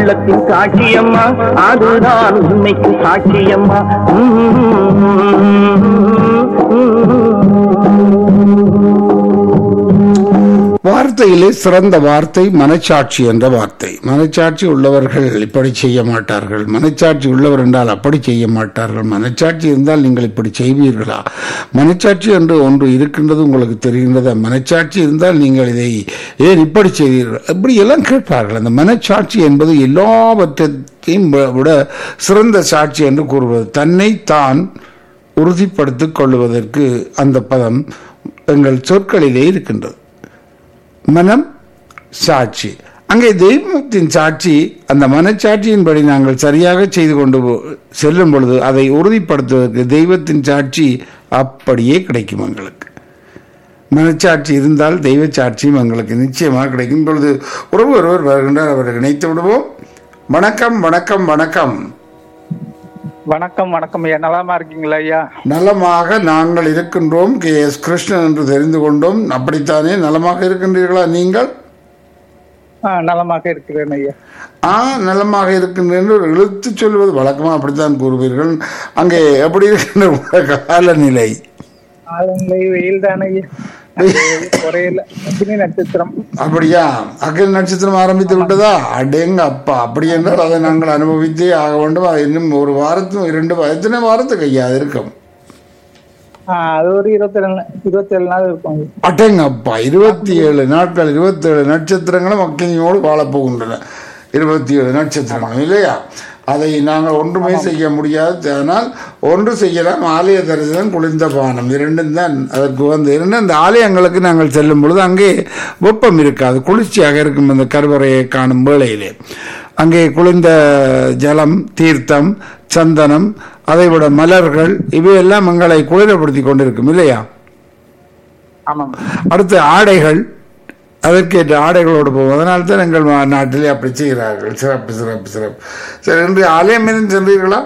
உள்ளத்தின் சாட்சியம்மா அதுதான் உண்மைக்கு சாட்சியம்மா வார்த்தையிலே சிறந்த வார்த்தை மனச்சாட்சி என்ற வார்த்தை மனச்சாட்சி உள்ளவர்கள் இப்படி செய்ய மாட்டார்கள் மனச்சாட்சி உள்ளவர் என்றால் அப்படி செய்ய மாட்டார்கள் மனச்சாட்சி இருந்தால் நீங்கள் இப்படி செய்வீர்களா மனச்சாட்சி என்று ஒன்று இருக்கின்றது உங்களுக்கு தெரிகின்றது மனச்சாட்சி இருந்தால் நீங்கள் இதை ஏன் இப்படி செய்தீர்கள் இப்படி எல்லாம் கேட்பார்கள் அந்த மனச்சாட்சி என்பது எல்லாவற்றையும் விட சிறந்த சாட்சி என்று கூறுவது தன்னை தான் உறுதிப்படுத்திக் கொள்வதற்கு அந்த பதம் எங்கள் சொற்களிலே இருக்கின்றது மனம் சாட்சி அங்கே தெய்வத்தின் சாட்சி அந்த மனச்சாட்சியின்படி நாங்கள் சரியாக செய்து கொண்டு போ- செல்லும் பொழுது அதை உறுதிப்படுத்துவதற்கு தெய்வத்தின் சாட்சி அப்படியே கிடைக்கும் எங்களுக்கு மனச்சாட்சி இருந்தால் தெய்வ சாட்சியும் எங்களுக்கு நிச்சயமாக கிடைக்கும் பொழுது உறவு ஒருவர் வருகின்றார் அவரை இணைத்து விடுவோம் வணக்கம் வணக்கம் வணக்கம் வணக்கம் வணக்கம் ஐயா நலமா இருக்கீங்களா ஐயா நலமாக நாங்கள் இருக்கின்றோம் கே எஸ் கிருஷ்ணன் என்று தெரிந்து கொண்டோம் அப்படித்தானே நலமாக இருக்கின்றீர்களா நீங்கள் ஆ, நலமாக இருக்கிறேன் ஐயா ஆ நலமாக இருக்கின்றேன் என்று ஒரு இழுத்து சொல்வது வழக்கமாக அப்படித்தான் கூறுவீர்கள் அங்கே எப்படி இருக்கின்ற உலக காலநிலை ஆளுங்களை வெயில் தானே ஐயா குறையில அக்னி நட்சத்திரம் அப்படியா அகில் நட்சத்திரம் ஆரம்பித்து விட்டதா அடேங்க அப்பா அப்படி என்றால் அதை நாங்கள் அனுபவித்தே ஆக வேண்டும் அது இன்னும் ஒரு வாரத்தும் இரண்டு வா- எத்தனை வாரத்துக்கு ஐயா அது இருக்கும் ஆ, அது ஒரு இருபத்தி ஏழு இருபத்தி ஏழு நாள் இருக்கும் ஐயா. அடேங்க அப்பா இருபத்தி ஏழு நாட்கள் இருபத்தி ஏழு நட்சத்திரங்களும் அக்கினியோடு வாழப்போகின்றன இருபத்தி ஏழு நட்சத்திரங்கள் இல்லையா அதை நாங்கள் ஒன்றுமே செய்ய முடியாது ஆனால் ஒன்று செய்யலாம் ஆலய தரிசனம் குளிர்ந்த பானம் இரண்டும் தான் அதற்கு வந்து இரண்டு அந்த ஆலயங்களுக்கு நாங்கள் செல்லும் பொழுது அங்கே வெப்பம் இருக்காது குளிர்ச்சியாக இருக்கும் அந்த கருவறையை காணும் வேளையிலே அங்கே குளிர்ந்த ஜலம் தீர்த்தம் சந்தனம் அதைவிட மலர்கள் இவையெல்லாம் எங்களை குளிரப்படுத்தி கொண்டிருக்கும் இல்லையா ஆமாம் அடுத்து ஆடைகள் அதற்கேற்ற ஆடைகளோடு போகும் அதனால தான் எங்கள் மா- நாட்டிலே அப்படி செய்கிறார்கள் சிறப்பு சிறப்பு சிறப்பு சரி இன்று ஆலயம் எதுவும் சென்றீர்களா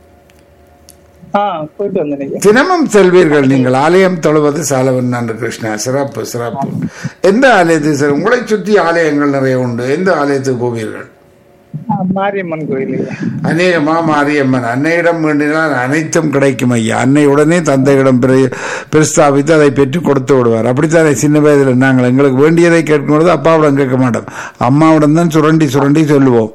ஆ போயிட்டு வந்தேன் ஐயா தினமும் செல்வீர்கள் நீங்கள் ஆலயம் தொழுவது சாலவன் நன்று கிருஷ்ணா சிறப்பு சிறப்பு எந்த ஆலயத்துக்கு சார் உங்களை சுற்றி ஆலயங்கள் நிறைய உண்டு எந்த ஆலயத்துக்கு போவீர்கள் ஆ, மாரியம்மன் கோயில் ஐயா அநேகமா மாரியம்மன் அன்னையிடம் வேண்டினால் அனைத்தும் கிடைக்கும் ஐயா அன்னை உடனே தந்தையிடம் பிர- பிரஸ்தாபித்து அதை பெற்று கொடுத்து விடுவார் அப்படித்தானே சின்ன வயதில் நாங்கள் எங்களுக்கு வேண்டியதை கேட்கும் பொழுது அப்பாவிடம் கேட்க மாட்டோம் அம்மாவிடம் தான் சுரண்டி சுரண்டி சொல்லுவோம்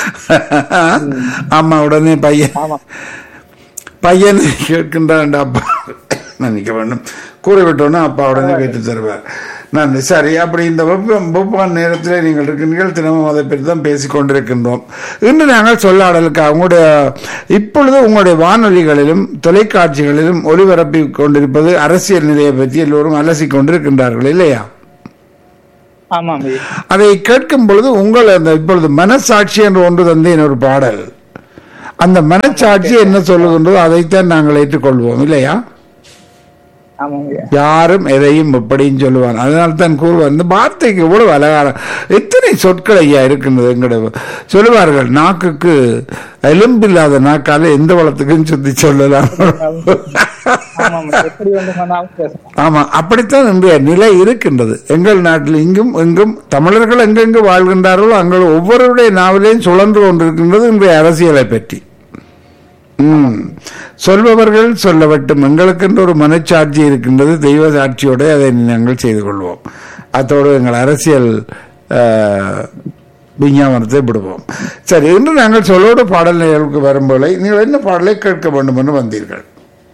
அம்மா உடனே பையன் ஆமா பையன் கேட்கின்றான் அப்பா நினைக்க வேண்டும் கூறிவிட்டோன்னா அப்பா உடனே கேட்டு தருவார் நன்றி சரி அப்படி இந்த வெப்பம் வெப்பான் நேரத்தில் நீங்கள் இருக்கின்றீர்கள் தினமும் அதை பற்றி தான் பேசிக் கொண்டிருக்கின்றோம் இன்று நாங்கள் சொல்லாடலுக்கு உங்களுடைய இப்பொழுது உங்களுடைய வானொலிகளிலும் தொலைக்காட்சிகளிலும் ஒளிபரப்பி கொண்டிருப்பது அரசியல் நிலையை பற்றி எல்லோரும் அலசி கொண்டிருக்கின்றார்கள் இல்லையா ஆமாம் ஐயா அதை கேட்கும் பொழுது உங்கள் அந்த இப்பொழுது மனசாட்சி என்று ஒன்று தந்தேன் ஒரு பாடல் அந்த மனச்சாட்சி என்ன சொல்லுகின்றதோ அதைத்தான் நாங்கள் ஏற்றுக்கொள்வோம் இல்லையா ஆமாம் ஐயா யாரும் எதையும் எப்படியும் சொல்லுவான் அதனால தான் கூறுவார் இந்த வார்த்தைக்கு எவ்வளவு அழகான எத்தனை சொற்கள் ஐயா இருக்கின்றது எங்கட சொல்லுவார்கள் நாக்குக்கு எலும்பில்லாத நாக்கால எந்த வளத்துக்கும் சுத்தி சொல்லலாம் ஆமாம் ஐயா. எப்படி வேண்டுமானாலும் பேசலாம் ஆமா அப்படித்தான் இன்றைய நிலை இருக்கின்றது எங்கள் நாட்டில் இங்கும் எங்கும் தமிழர்கள் எங்கெங்கு வாழ்கின்றார்களோ அங்கே ஒவ்வொருடைய நாவலையும் சுழன்று கொண்டிருக்கின்றது இன்றைய அரசியலை பற்றி ம். சொல்பவர்கள் சொல்லவட்டும் எங்களுக்கென்று ஒரு மனச்சாட்சி இருக்கின்றது தெய்வ சாட்சியோட அதை நாங்கள் செய்து கொள்வோம் அத்தோடு எங்கள் அரசியல் ஆஹ், விஞ்ஞாபனத்தை விடுவோம் சரி இன்று நாங்கள் சொல்லோடு பாடல் நிகழ்வுக்கு வரும்போது நீங்கள் என்ன பாடலை கேட்க வேண்டும் என்று வந்தீர்கள்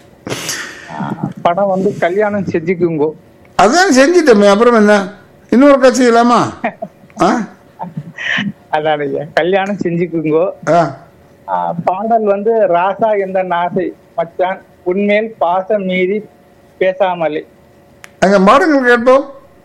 படம் வந்து கல்யாணம் செஞ்சுக்குங்கோ அதான் செஞ்சிட்டோமே அப்புறம் என்ன இன்னொரு கட்சி செய்யலாமா ஆ அதான் ஐயா கல்யாணம் செஞ்சுக்குங்கோ ஆ ஆ, பாடல் வந்து ராசா என்ற நாசை மச்சான் உன்மேல் பாசம் மீறி பேசாமலே அங்க மாடுங்கள் கேட்போம்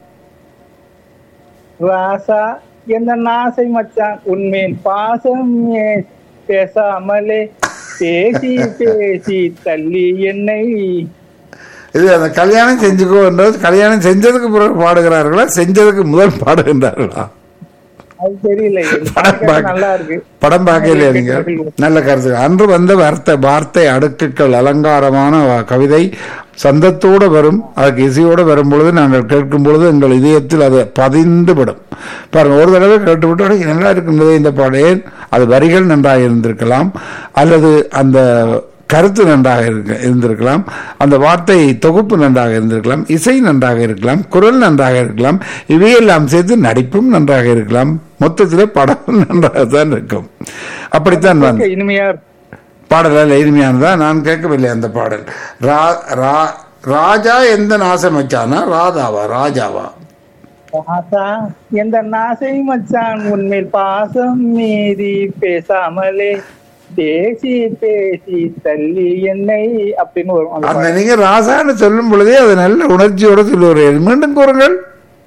ராசா எந்த நாசை மச்சான் உன்மேல் பாசம் ஏ- பேசாமலே பேசி பேசி தள்ளி என்னை இது அந்த கல்யாணம் செஞ்சுக்கோன்றது கல்யாணம் செஞ்சதுக்கு பிறகு பாடுகிறார்களா செஞ்சதுக்கு முதல் பாடுகின்றார்களா அது தெரியல படம் பார்க்க- நல்லா இருக்கு படம் பார்க்கலையா நீங்க நல்ல கருத்து அன்று வந்த வார்த்தை வார்த்தை அடுக்குகள் அலங்காரமான வ- கவிதை சந்தத்தோடு வரும் அதுக்கு இசையோடு வரும் பொழுது நாங்கள் கேட்கும் பொழுது எங்கள் இதயத்தில் அது பதிந்து விடும் பாருங்க ஒரு தடவை கேட்டுவிட்டு "அடே, நல்லா இருக்கின்றதே இந்த பாடம் ஏன் அது வரிகள் நன்றாக இருந்திருக்கலாம் அல்லது அந்த கருத்து நன்றாக இருக்க இருந்திருக்கலாம் அந்த வார்த்தை தொகுப்பு நன்றாக இருந்திருக்கலாம் இசை நன்றாக இருக்கலாம் குரல் நன்றாக இருக்கலாம் இவையெல்லாம் சேர்த்து நடிப்பும் நன்றாக இருக்கலாம் மொத்தத்தில் படம் நன்றாக தான் இருக்கும் அப்படித்தான் வந்து இனிமையா இருக்கும். பாடல் அல்ல இனிமையானதா நான் கேட்கவில்லை அந்த பாடல் ரா ரா ராஜா எந்த நாசம் வச்சானா ராதாவா ராஜாவா ராசா எந்த நாசை மச்சான் உன்மேல் பாசம் மீறி பேசாமலே பேசி பேசி தள்ளி என்னை அப்படின்னு வரும் அந்த அந்த பாடல். நீங்க ராசான்னு சொல்லும் பொழுதே அது நல்ல உணர்ச்சியோட சொல்லுவார்கள் மீண்டும் கூறுங்கள்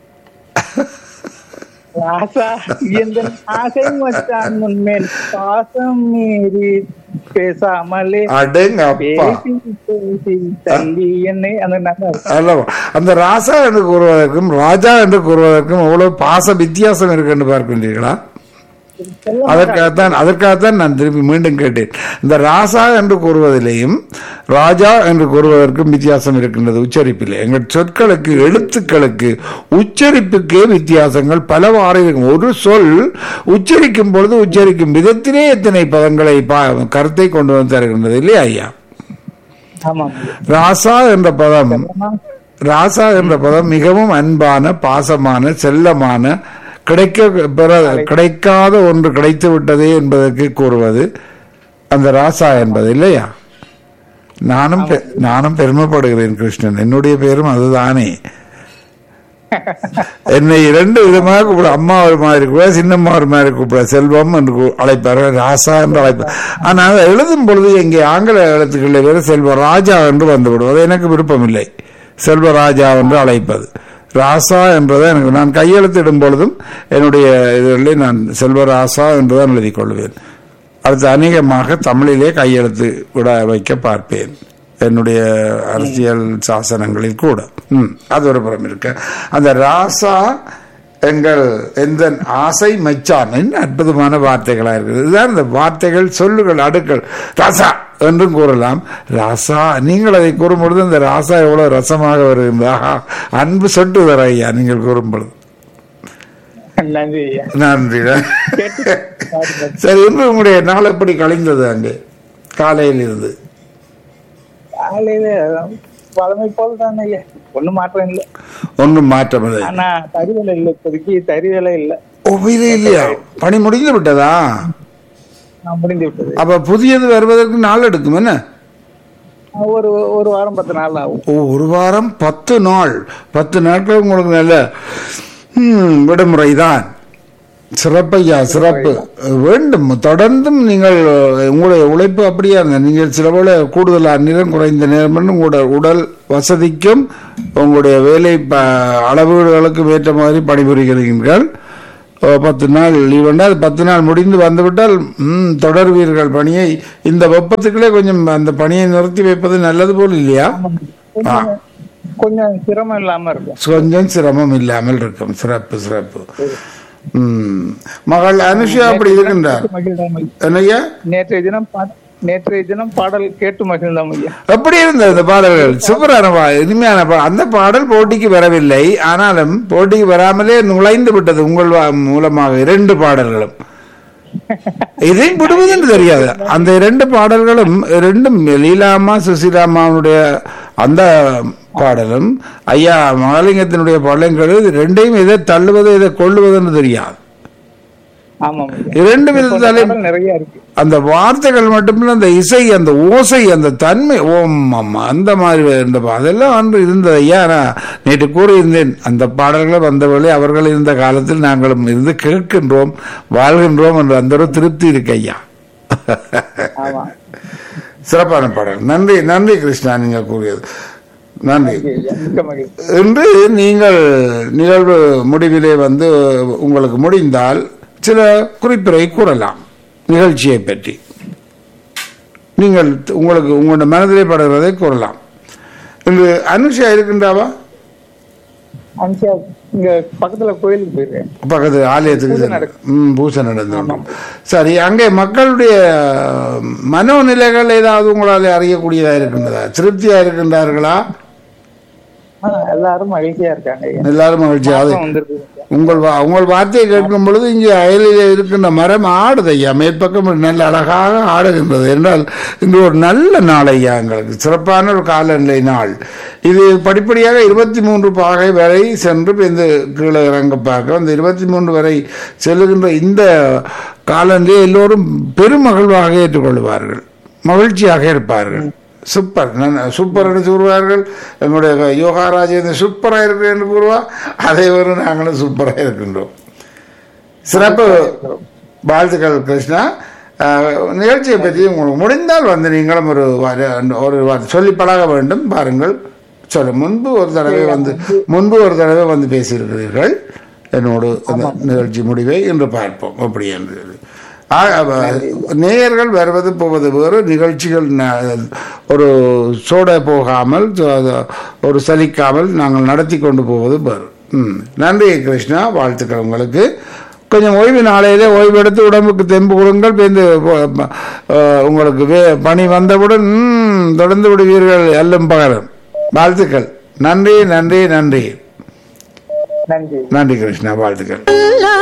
ராசா எந்த ஆசை மச்சான் உன்மேல் பாசம் மீறி பேசாமலே அடங்க அப்பா பேசி பேசி தள்ளி என்னை அந்த நல்லா இருக்கும். அல்லவா அந்த ராசா என்று கூறுவதற்கும் ராஜா என்று கூறுவதற்கும் எவ்வளவு பாச வித்தியாசம் இருக்கு என்று பார்க்கின்றீர்களா அதற்காகத்தான் அதற்காகத்தான் நான் திருப்பி மீண்டும் கேட்டேன் இந்த ராசா என்று கூறுவதிலேயும் ராஜா என்று கூறுவதற்கும் வித்தியாசம் இருக்கின்றது உச்சரிப்பில் எங்கள் சொற்களுக்கு எழுத்துக்களுக்கு உச்சரிப்புக்கே வித்தியாசங்கள் பலவாறு இருக்கும் ஒரு சொல் உச்சரிக்கும் பொழுது உச்சரிக்கும் விதத்திலே எத்தனை பதங்களை பா- கருத்தை கொண்டு வந்து தருகின்றது இல்லையா ஐயா ஆமாம் ராசா என்ற பதம் ராசா என்ற பதம் மிகவும் அன்பான பாசமான செல்லமான கிடைக்க பெற கிடைக்காத ஒன்று கிடைத்து விட்டதே என்பதற்கு கூறுவது அந்த ராசா என்பது இல்லையா நானும் பெ- நானும் பெருமைப்படுகிறேன் கிருஷ்ணன் என்னுடைய பேரும் அதுதானே என்னை இரண்டு விதமாக கூப்பிட அம்மா ஒரு மாதிரி கூட சின்னம்மா ஒரு மாதிரி கூப்பிட செல்வம் என்று கூ- அழைப்பார்கள் ராசா என்று அழைப்பார் ஆனால் எழுதும் பொழுது எங்கே ஆங்கில எழுத்துக்களில் வேறு செல்வ ராஜா என்று வந்துவிடும் அது எனக்கு விருப்பமில்லை செல்வராஜா என்று அழைப்பது ராசா என்றதை எனக்கு நான் கையெழுத்திடும் பொழுதும் என்னுடைய இதுகளில் நான் செல்வராசா என்றுதான் எழுதிக் கொள்வேன் அடுத்து அநேகமாக தமிழிலே கையெழுத்து விட வைக்க பார்ப்பேன் என்னுடைய அரசியல் சாசனங்களில் கூட ம், அது ஒரு புறம் இருக்கு அந்த ராசா எங்கள் எந்த ஆசை மச்சான் என்ன அற்புதமான வார்த்தைகளா இருக்குது இதுதான் இந்த வார்த்தைகள் சொல்லுகள் அடுக்கள் ராசா என்றும் கூறலாம் ராசா நீங்கள் அதை கூறும் பொழுது இந்த ராசா எவ்வளவு ரசமாக வருகின்றது ஆஹா, அன்பு சொட்டு வர ஐயா நீங்கள் கூறும் பொழுது நன்றி ஐயா நன்றி கேட்டு பாருங்க. சரி இன்று உங்களுடைய நாள் எப்படி கழிந்தது அங்கே காலையில் இருந்து காலையில பழமை போல தானே ஐயா ஒண்ணும் மாற்றம் இல்ல ஒன்றும் மாற்றமில்லை ஆனா தறிவேலை இல்ல இப்போதைக்கு தறிவேலை இல்ல ஓ இது இல்லையா பணி முடிந்து விட்டதா நான் முடிந்து விட்டது அப்ப புதியது வருவதற்கு நாள் எடுக்கும் என்ன ஒரு ஒரு வாரம் பத்து நாள் ஆகும் ஓ ஒரு வாரம் பத்து நாள் பத்து நாட்கள் உங்களுக்கு நல்ல ம், விடுமுறை தான் சிறப்பையா சிறப்பு வேண்டும் தொடர்ந்தும் நீங்கள் உங்களுடைய உழைப்பு அப்படியே இருங்க நீங்கள் சில போல கூடுதல் நேரம் குறைந்த நேரம் உங்களோட உடல் வசதிக்கும் உங்களுடைய வேலை ப- அளவுகளுக்கும் ஏற்ற மாதிரி பணிபுரிகிறீர்கள் ஓ, பத்து நாள் லீவ் அது பத்து நாள் முடிந்து வந்துவிட்டால் ம், தொடர்வீர்கள் பணியை இந்த வெப்பத்துக்குள்ளே கொஞ்சம் அந்த பணியை நிறுத்தி வைப்பது நல்லது போல் இல்லையா கொஞ்சம் கொஞ்சம் சிரமம் இல்லாம இருக்கும் கொஞ்சம் சிரமம் இல்லாமல் இருக்கும் சிறப்பு சிறப்பு ம். மகள் அனுஷா அப்படி இருக்கின்றார் கேட்டு மகிழ்ந்தோம் ஐயா. என்னய்யா நேற்றைய தினம் பா- நேற்றைய தினம் பாடல் கேட்டு மகிழ்ந்தோம் ஐயா எப்படி இருந்தது இந்த பாடல்கள் சூப்பரான பா இனிமையான பா அந்த பாடல் போட்டிக்கு வரவில்லை ஆனாலும் போட்டிக்கு வராமலே நுழைந்து விட்டது உங்கள் வா- மூலமாக இரண்டு பாடல்களும் இதை விடுவதுன்னு தெரியாது அந்த இரண்டு பாடல்களும் ரெண்டும் லீலாமா சுசீலாமாவுடைய அந்த பாடலும் ஐயா மகாலிங்கத்தினுடைய பாடல்கள் இது ரெண்டையும் எதை தள்ளுவது எதை கொள்ளுவதுன்னு தெரியாது ஆமாம் ஐயா. இரண்டு இப்ப இந்த விதத்தாலையும் பாடல் நிறைய இருக்கு அந்த வார்த்தைகள் மட்டுமில்ல அந்த இசை அந்த ஓசை அந்த தன்மை ஓம் அம்மா அந்த மாதிரி இந்த பா- அதெல்லாம் அன்று இருந்தது ஐயா நான் நேற்று கூறியிருந்தேன் அந்த பாடல்களை வந்தவர்களே அவர்கள் இருந்த காலத்தில் நாங்களும் இருந்து கேட்கின்றோம் வாழ்கின்றோம் என்ற அந்த ஒரு திருப்தி இருக்கு ஐயா ஆமா சிறப்பான பாடல் நன்றி நன்றி கிருஷ்ணா நீங்க கூறியது நன்றி ஐயா, மிக்க மகிழ்ச்சி இன்று நீங்கள் நிகழ்வு முடிவிலே வந்து உங்களுக்கு முடிந்தால் சில குறிப்புரை கூறலாம் நிகழ்ச்சியை பற்றி நீங்கள் உங்களுக்கு உங்களுடைய மனதிலே படுகிறதை கூறலாம் இன்று அனுஷா இருக்கின்றாவா அன்சியா இங்க பக்கத்துல கோயிலுக்கு போயிருக்கேன் பக்கத்து ஆலயத்துக்கு பூஜை சென்று- நடக்கும். ம், பூஜை நடந்து சரி அங்கே மக்களுடைய மனோநிலைகள் ஏதாவது உங்களால் அறியக்கூடியதா இருக்கின்றதா திருப்தியா இருக்கின்றார்களா ஆ, எல்லாரும் மகிழ்ச்சியா இருக்காங்க ஐயா. எல்லாரும் மகிழ்ச்சி அது மாசம் வந்துருக்கு உங்கள் வா- உங்கள் வார்த்தையை கேட்கும் பொழுது இங்கே அயலில் இருக்கின்ற மரம் ஆடுது ஐயா மேற்பக்கம் நல்ல அழகாக ஆடுகின்றது என்றால் இன்று ஒரு நல்ல நாள் ஐயா எங்களுக்கு சிறப்பான ஒரு காலநிலை நாள் இது படிப்படியாக இருபத்தி மூன்று பாகை வரை சென்று இந்த கீழே இறங்க பார்க்க அந்த இருபத்தி மூன்று வரை செல்லுகின்ற இந்த காலநிலையை எல்லோரும் பெருமகிழ்வாக ஏற்றுக்கொள்வார்கள் மகிழ்ச்சியாக இருப்பார்கள் சூப்பர் நான் சூப்பர் என்று கூறுவார்கள் எங்களுடைய யோகா ராஜேந்திரன் சூப்பராக இருக்கு என்று கூறுவா அதே ஒரு நாங்களும் சூப்பராக இருக்கின்றோம் சிறப்பு வாழ்த்துக்கள் கிருஷ்ணா அஹ், நிகழ்ச்சியை பற்றி உங்களுக்கு முடிந்தால் வந்து நீங்களும் ஒரு வார- ஒரு வார்த்தை சொல்லி பழக வேண்டும் பாருங்கள் சொல்ல முன்பு ஒரு தடவை வந்து முன்பு ஒரு தடவை வந்து பேசியிருக்கிறீர்கள் என்னோடு அந்த நிகழ்ச்சி முடிவை இன்று பார்ப்போம் அப்படி என்று ஆ, அவ- நேயர்கள் வருவது போவது வேறு நிகழ்ச்சிகள் ந- ஒரு சோட போகாமல் சோ- அது- ஒரு சலிக்காமல் நாங்கள் நடத்தி கொண்டு போவது வேறு ம் நன்றி கிருஷ்ணா வாழ்த்துக்கள் உங்களுக்கு கொஞ்சம் ஓய்வு நாளையிலே ஓய்வு எடுத்து உடம்புக்கு தெம்பு கொடுங்கள் பேருந்து உங்களுக்கு வே- பணி வந்தவுடன் ம், தொடர்ந்து விடுவீர்கள் எல்லும் பகரம் வாழ்த்துக்கள் நன்றி நன்றி நன்றி நன்றி நன்றி கிருஷ்ணா வாழ்த்துக்கள்